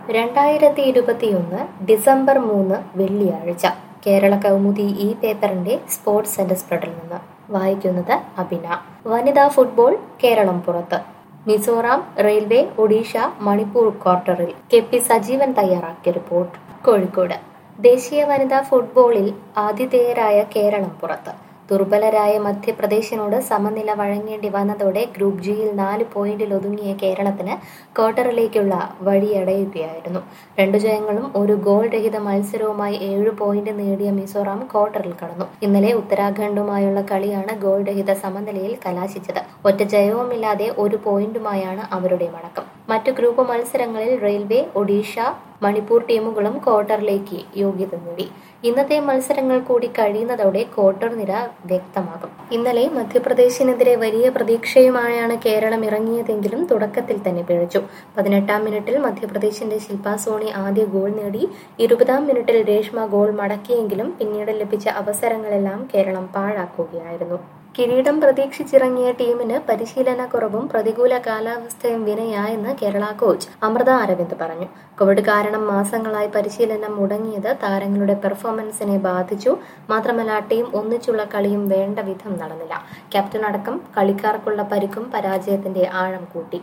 രണ്ടായിരത്തി ഇരുപത്തിയൊന്ന് ഡിസംബർ മൂന്ന് വെള്ളിയാഴ്ച കേരള കൗമുദി ഈ പേപ്പറിന്റെ സ്പോർട്സ് സെന്റർ സ്പ്രെഡിൽ നിന്ന് വായിക്കുന്നത് അബിന വനിതാ ഫുട്ബോൾ കേരളം പുറത്ത് മിസോറാം റെയിൽവേ ഒഡീഷ മണിപ്പൂർ ക്വാർട്ടറിൽ കെ പി സജീവൻ തയ്യാറാക്കിയ റിപ്പോർട്ട് കോഴിക്കോട് ദേശീയ വനിതാ ഫുട്ബോളിൽ ആതിഥേയരായ കേരളം പുറത്ത് ദുർബലരായ മധ്യപ്രദേശിനോട് സമനില വഴങ്ങേണ്ടി വന്നതോടെ ഗ്രൂപ്പ് ജിയിൽ നാല് പോയിന്റിൽ ഒതുങ്ങിയ കേരളത്തിന് ക്വാർട്ടറിലേക്കുള്ള വഴിയടയുകയായിരുന്നു രണ്ടു ജയങ്ങളും ഒരു ഗോൾ രഹിത മത്സരവുമായി ഏഴ് പോയിന്റ് നേടിയ മിസോറാം ക്വാർട്ടറിൽ കടന്നു ഇന്നലെ ഉത്തരാഖണ്ഡുമായുള്ള കളിയാണ് ഗോൾ രഹിത സമനിലയിൽ കലാശിച്ചത് ഒറ്റ ജയവുമില്ലാതെ ഒരു പോയിന്റുമായാണ് അവരുടെ മടക്കം മറ്റു ഗ്രൂപ്പ് മത്സരങ്ങളിൽ റെയിൽവേ ഒഡീഷ മണിപ്പൂർ ടീമുകളും ക്വാർട്ടറിലേക്ക് യോഗ്യത നേടി ഇന്നത്തെ മത്സരങ്ങൾ കൂടി കഴിയുന്നതോടെ ക്വാർട്ടർ നിര വ്യക്തമാകും ഇന്നലെ മധ്യപ്രദേശിനെതിരെ വലിയ പ്രതീക്ഷയുമായാണ് കേരളം ഇറങ്ങിയതെങ്കിലും തുടക്കത്തിൽ തന്നെ പിഴച്ചു പതിനെട്ടാം മിനിറ്റിൽ മധ്യപ്രദേശിന്റെ ശില്പ സോണി ആദ്യ ഗോൾ നേടി ഇരുപതാം മിനിറ്റിൽ രേഷ്മ ഗോൾ മടക്കിയെങ്കിലും പിന്നീട് ലഭിച്ച അവസരങ്ങളെല്ലാം കേരളം പാഴാക്കുകയായിരുന്നു കിരീടം പ്രതീക്ഷിച്ചിറങ്ങിയ ടീമിന് പരിശീലന കുറവും പ്രതികൂല കാലാവസ്ഥയും വിനയായെന്ന് കേരള കോച്ച് അമൃത അരവിന്ദ് പറഞ്ഞു കോവിഡ് കാരണം മാസങ്ങളായി പരിശീലനം മുടങ്ങിയത് താരങ്ങളുടെ പെർഫോമൻസിനെ ബാധിച്ചു മാത്രമല്ല ടീം ഒന്നിച്ചുള്ള കളിയും വേണ്ട വിധം നടന്നില്ല ക്യാപ്റ്റൻ അടക്കം കളിക്കാർക്കുള്ള പരിക്കും പരാജയത്തിന്റെ ആഴം കൂട്ടി